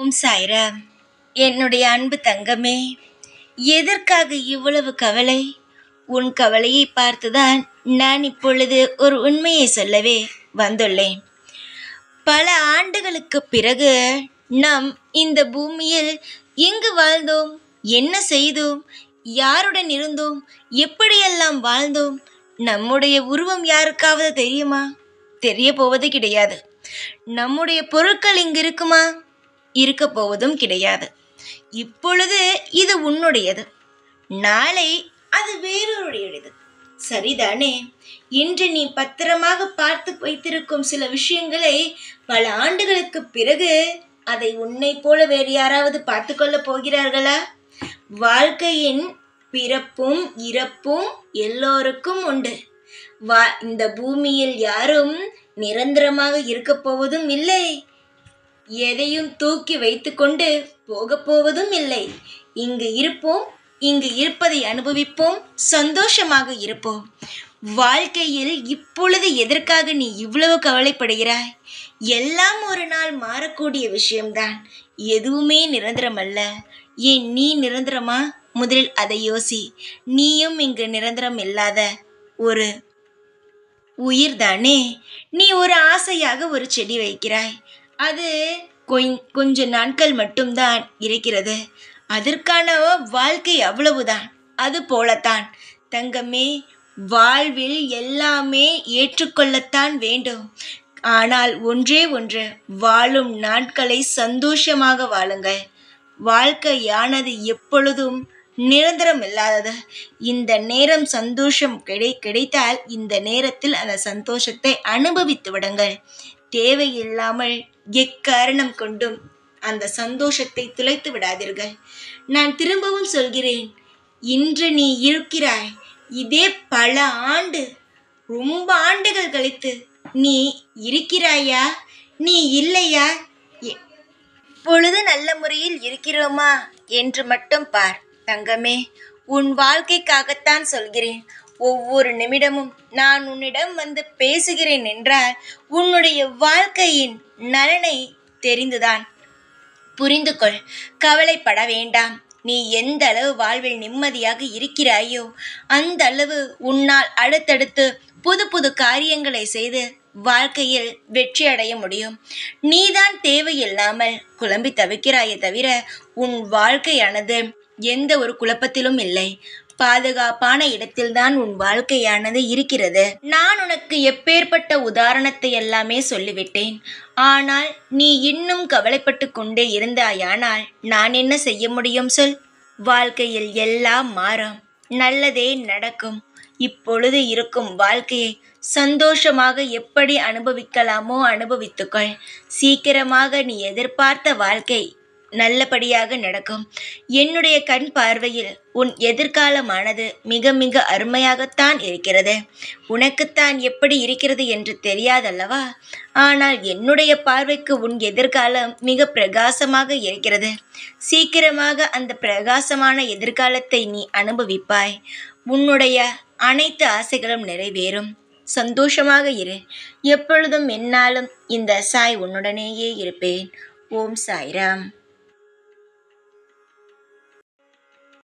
ஓம் சாய்ராம் என்னுடைய அன்பு தங்கமே எதற்காக இவ்வளவு கவலை உன் கவலையை பார்த்துதான் நான் இப்பொழுது ஒரு உண்மையை சொல்லவே வந்துள்ளேன் பல ஆண்டுகளுக்கு பிறகு நாம் இந்த பூமியில் எங்கு வாழ்ந்தோம் என்ன செய்தோம் யாருடன் இருந்தோம் எப்படியெல்லாம் வாழ்ந்தோம் நம்முடைய உருவம் யாருக்காவது தெரியுமா தெரிய போவது கிடையாது நம்முடைய பொருட்கள் இங்கு இருக்குமா இருக்க போவதும் கிடையாது இப்பொழுது இது உன்னுடையது நாளை அது வேறொருடையது சரிதானே இன்று நீ பத்திரமாக பார்த்து வைத்திருக்கும் சில விஷயங்களை பல ஆண்டுகளுக்கு பிறகு அதை உன்னை போல வேறு யாராவது பார்த்து கொள்ளப் போகிறார்களா வாழ்க்கையின் பிறப்பும் இறப்பும் எல்லோருக்கும் உண்டு வா இந்த பூமியில் யாரும் நிரந்தரமாக இருக்கப் போவதும் இல்லை எதையும் தூக்கி வைத்துக்கொண்டு போகப் போவதும் இல்லை இங்கு இருப்போம் இங்கு இருப்பதை அனுபவிப்போம் சந்தோஷமாக இருப்போம் வாழ்க்கையில் இப்பொழுது எதற்காக நீ இவ்வளவு கவலைப்படுகிறாய் எல்லாம் ஒரு நாள் மாறக்கூடிய விஷயம்தான் எதுவுமே நிரந்தரமல்ல ஏன் நீ நிரந்தரமா முதலில் அதை யோசி நீயும் இங்கு நிரந்தரம் இல்லாத ஒரு உயிர்தானே நீ ஒரு ஆசையாக ஒரு செடி வைக்கிறாய் அது கொஞ்- கொஞ்ச நாட்கள் மட்டும்தான் இருக்கிறது அதற்கான வாழ்க்கை அவ்வளவுதான் அது போலத்தான் தங்கமே வாழ்வில் எல்லாமே ஏற்றுக்கொள்ளத்தான் வேண்டும் ஆனால் ஒன்றே ஒன்று வாழும் நாட்களை சந்தோஷமாக வாழுங்கள் வாழ்க்கையானது எப்பொழுதும் நிரந்தரம் இல்லாதது இந்த நேரம் சந்தோஷம் கிடை கிடைத்தால் இந்த நேரத்தில் அந்த சந்தோஷத்தை அனுபவித்து விடுங்கள் தேவையில்லாமல் எக்காரணம் கொண்டும் அந்த சந்தோஷத்தை துளைத்து விடாதீர்கள் நான் திரும்பவும் சொல்கிறேன் இன்று நீ இருக்கிறாய் இதே பல ஆண்டு ரொம்ப ஆண்டுகள் கழித்து நீ இருக்கிறாயா நீ இல்லையா எ- பொழுது நல்ல முறையில் இருக்கிறோமா என்று மட்டும் பார் தங்கமே உன் வாழ்க்கைக்காகத்தான் சொல்கிறேன் ஒவ்வொரு நிமிடமும் நான் உன்னிடம் வந்து பேசுகிறேன் என்றால் உன்னுடைய வாழ்க்கையின் நலனை தெரிந்துதான் புரிந்து கொள் கவலைப்பட வேண்டாம் நீ எந்த அளவு வாழ்வில் நிம்மதியாக இருக்கிறாயோ அந்த அளவு உன்னால் அடுத்தடுத்து புது புது காரியங்களை செய்து வாழ்க்கையில் வெற்றி அடைய முடியும் நீதான் தேவையில்லாமல் குழம்பி தவிக்கிறாயே தவிர உன் வாழ்க்கையானது எந்த ஒரு குழப்பத்திலும் இல்லை பாதுகாப்பான இடத்தில்தான் உன் வாழ்க்கையானது இருக்கிறது நான் உனக்கு எப்பேற்பட்ட உதாரணத்தை எல்லாமே சொல்லிவிட்டேன் ஆனால் நீ இன்னும் கவலைப்பட்டு கொண்டே இருந்தாயானால் நான் என்ன செய்ய முடியும் சொல் வாழ்க்கையில் எல்லாம் மாறும் நல்லதே நடக்கும் இப்பொழுது இருக்கும் வாழ்க்கையை சந்தோஷமாக எப்படி அனுபவிக்கலாமோ அனுபவித்துக்கொள் சீக்கிரமாக நீ எதிர்பார்த்த வாழ்க்கை நல்லபடியாக நடக்கும் என்னுடைய கண் பார்வையில் உன் எதிர்காலமானது மிக மிக அருமையாகத்தான் இருக்கிறது உனக்குத்தான் எப்படி இருக்கிறது என்று தெரியாதல்லவா ஆனால் என்னுடைய பார்வைக்கு உன் எதிர்காலம் மிக பிரகாசமாக இருக்கிறது சீக்கிரமாக அந்த பிரகாசமான எதிர்காலத்தை நீ அனுபவிப்பாய் உன்னுடைய அனைத்து ஆசைகளும் நிறைவேறும் சந்தோஷமாக இரு எப்பொழுதும் என்னாலும் இந்த சாய் உன்னுடனேயே இருப்பேன் ஓம் சாய்ராம்